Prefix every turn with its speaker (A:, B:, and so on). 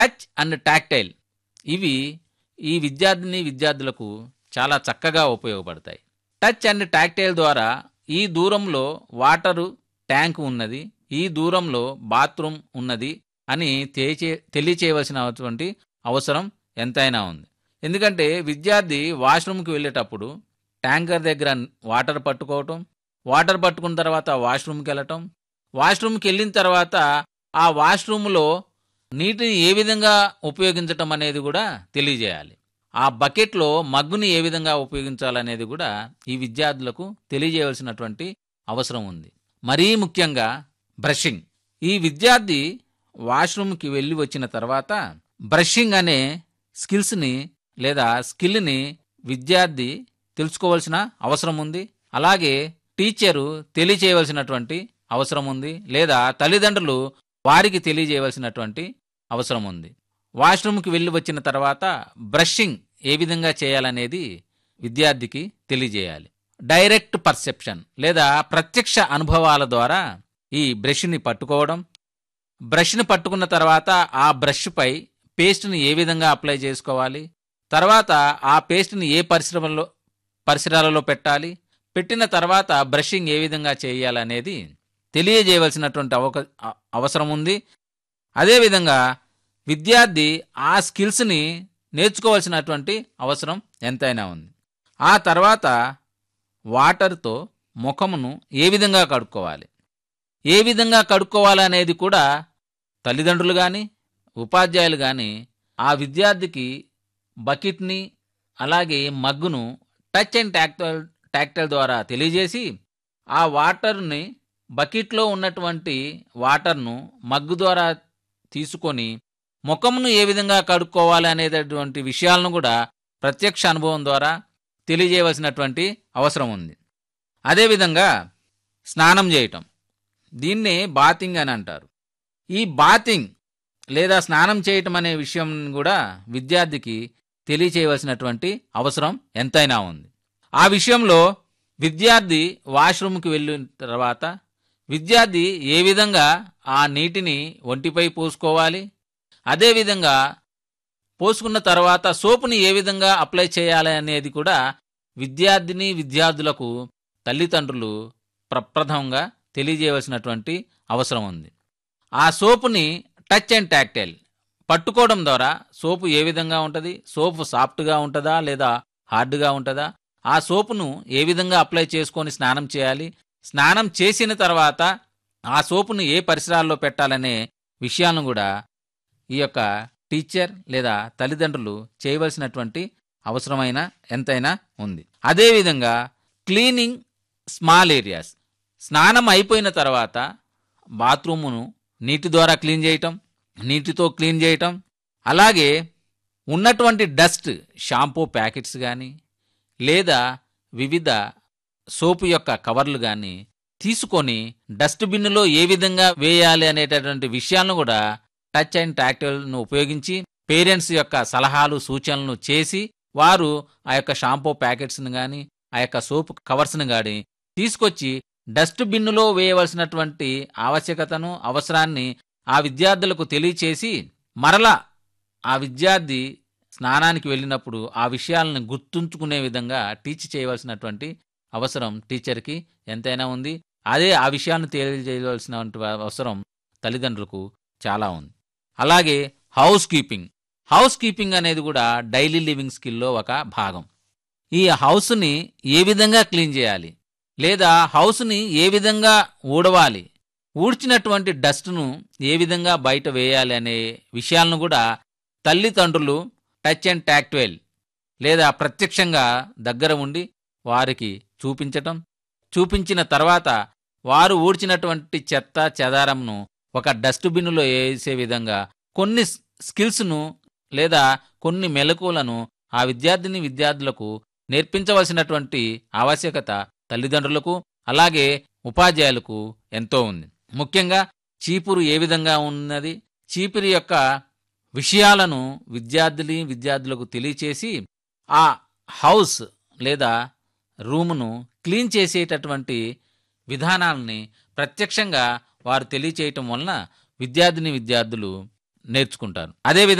A: touch and tactile ఇవి ఈ విద్యార్థిని విద్యార్థులకు చాలా చక్కగా ఉపయోగపడతాయి టచ్ అండ్ టాక్టైల్ ద్వారా ఈ దూరంలో వాటరు ట్యాంక్ ఉన్నది ఈ దూరంలో బాత్రూమ్ ఉన్నది అని తెలియచే తెలియచేయవలసినటువంటి అవసరం ఎంతైనా ఉంది ఎందుకంటే విద్యార్థి వాష్రూమ్కి వెళ్ళేటప్పుడు ట్యాంకర్ దగ్గర వాటర్ పట్టుకోవటం వాటర్ పట్టుకున్న తర్వాత వాష్రూమ్కి వెళ్ళటం వాష్రూమ్కి వెళ్ళిన తర్వాత ఆ వాష్రూమ్లో నీటిని ఏ విధంగా ఉపయోగించటం అనేది కూడా తెలియజేయాలి ఆ బకెట్లో మగ్గుని ఏ విధంగా ఉపయోగించాలనేది కూడా ఈ విద్యార్థులకు తెలియజేయవలసినటువంటి అవసరం ఉంది మరీ ముఖ్యంగా బ్రషింగ్ ఈ విద్యార్థి వాష్రూమ్కి వెళ్ళి వచ్చిన తర్వాత బ్రషింగ్ అనే స్కిల్స్ని లేదా స్కిల్ని విద్యార్థి తెలుసుకోవాల్సిన అవసరం ఉంది అలాగే టీచరు తెలియచేయవలసినటువంటి అవసరం ఉంది లేదా తల్లిదండ్రులు వారికి తెలియజేయవలసినటువంటి అవసరం ఉంది వాష్రూమ్కి వెళ్ళి వచ్చిన తర్వాత బ్రషింగ్ ఏ విధంగా చేయాలనేది విద్యార్థికి తెలియజేయాలి డైరెక్ట్ పర్సెప్షన్ లేదా ప్రత్యక్ష అనుభవాల ద్వారా ఈ బ్రష్ని పట్టుకోవడం బ్రష్ని పట్టుకున్న తర్వాత ఆ బ్రష్పై పేస్ట్ని ఏ విధంగా అప్లై చేసుకోవాలి తర్వాత ఆ పేస్ట్ని ఏ పరిశ్రమలో పరిసరాలలో పెట్టాలి పెట్టిన తర్వాత బ్రషింగ్ ఏ విధంగా చేయాలనేది తెలియజేయవలసినటువంటి అవక అ- అవసరం ఉంది అదేవిధంగా విద్యార్థి ఆ స్కిల్స్ని నేర్చుకోవాల్సినటువంటి అవసరం ఎంతైనా ఉంది ఆ తర్వాత వాటర్తో ముఖమును ఏ విధంగా కడుక్కోవాలి ఏ విధంగా కడుక్కోవాలనేది కూడా తల్లిదండ్రులు కానీ ఉపాధ్యాయులు కానీ ఆ విద్యార్థికి బకెట్ని అలాగే మగ్గును టచ్ అండ్ టాక్టైల్ టాక్టైల్ ద్వారా తెలియజేసి ఆ వాటర్ని బకెట్లో ఉన్నటువంటి వాటర్ను మగ్గు ద్వారా తీసుకొని ముఖమును ఏ విధంగా కడుక్కోవాలి అనేటటువంటి విషయాలను కూడా ప్రత్యక్ష అనుభవం ద్వారా తెలియజేయవలసినటువంటి అవసరం ఉంది అదేవిధంగా స్నానం చేయటం దీన్నే బాతింగ్ అని అంటారు ఈ బాతింగ్ లేదా స్నానం చేయటం అనే విషయం కూడా విద్యార్థికి తెలియచేయవలసినటువంటి అవసరం ఎంతైనా ఉంది ఆ విషయంలో విద్యార్థి వాష్రూమ్కి వెళ్ళిన తర్వాత విద్యార్థి ఏ విధంగా ఆ నీటిని ఒంటిపై పోసుకోవాలి అదేవిధంగా పోసుకున్న తర్వాత సోపుని ఏ విధంగా అప్లై చేయాలి అనేది కూడా విద్యార్థిని విద్యార్థులకు తల్లిదండ్రులు ప్రప్రథమంగా తెలియజేయవలసినటువంటి అవసరం ఉంది ఆ సోపుని టచ్ అండ్ టాక్టైల్ పట్టుకోవడం ద్వారా సోపు ఏ విధంగా ఉంటుంది సోపు సాఫ్ట్గా ఉంటుందా లేదా హార్డ్గా ఉంటుందా ఆ సోపును ఏ విధంగా అప్లై చేసుకొని స్నానం చేయాలి స్నానం చేసిన తర్వాత ఆ సోపును ఏ పరిసరాల్లో పెట్టాలనే విషయాలను కూడా ఈ యొక్క టీచర్ లేదా తల్లిదండ్రులు చేయవలసినటువంటి అవసరమైన ఎంతైనా ఉంది అదేవిధంగా క్లీనింగ్ స్మాల్ ఏరియాస్ స్నానం అయిపోయిన తర్వాత బాత్రూమును నీటి ద్వారా క్లీన్ చేయటం నీటితో క్లీన్ చేయటం అలాగే ఉన్నటువంటి డస్ట్ షాంపూ ప్యాకెట్స్ కానీ లేదా వివిధ సోపు యొక్క కవర్లు కానీ తీసుకొని డస్ట్బిన్లో ఏ విధంగా వేయాలి అనేటటువంటి విషయాలను కూడా టచ్ అండ్ టాక్టైల్ను ఉపయోగించి పేరెంట్స్ యొక్క సలహాలు సూచనలను చేసి వారు ఆ యొక్క షాంపూ ప్యాకెట్స్ని కానీ ఆ యొక్క సోప్ కవర్స్ని కానీ తీసుకొచ్చి డస్ట్ బిన్నులో వేయవలసినటువంటి ఆవశ్యకతను అవసరాన్ని ఆ విద్యార్థులకు తెలియచేసి మరలా ఆ విద్యార్థి స్నానానికి వెళ్ళినప్పుడు ఆ విషయాలను గుర్తుంచుకునే విధంగా టీచ్ చేయవలసినటువంటి అవసరం టీచర్కి ఎంతైనా ఉంది అదే ఆ విషయాన్ని తెలియజేయవలసిన అవసరం తల్లిదండ్రులకు చాలా ఉంది అలాగే హౌస్ కీపింగ్ హౌస్ కీపింగ్ అనేది కూడా డైలీ లివింగ్ స్కిల్లో ఒక భాగం ఈ హౌస్ని ఏ విధంగా క్లీన్ చేయాలి లేదా హౌస్ని ఏ విధంగా ఊడవాలి ఊడ్చినటువంటి డస్ట్ను ఏ విధంగా బయట వేయాలి అనే విషయాలను కూడా తల్లిదండ్రులు టచ్ అండ్ టాక్ట్వెల్ లేదా ప్రత్యక్షంగా దగ్గర ఉండి వారికి చూపించటం చూపించిన తర్వాత వారు ఊడ్చినటువంటి చెత్త చెదారంను ఒక డస్ట్బిన్లో వేసే విధంగా కొన్ని స్- స్కిల్స్ను లేదా కొన్ని మెలకువలను ఆ విద్యార్థిని విద్యార్థులకు నేర్పించవలసినటువంటి ఆవశ్యకత తల్లిదండ్రులకు అలాగే ఉపాధ్యాయులకు ఎంతో ఉంది ముఖ్యంగా చీపురు ఏ విధంగా ఉన్నది చీపురు యొక్క విషయాలను విద్యార్థులు విద్యార్థులకు తెలియచేసి ఆ హౌస్ లేదా రూమును క్లీన్ చేసేటటువంటి విధానాలని ప్రత్యక్షంగా వారు తెలియచేయటం వలన విద్యార్థిని విద్యార్థులు నేర్చుకుంటాను అదేవిధంగా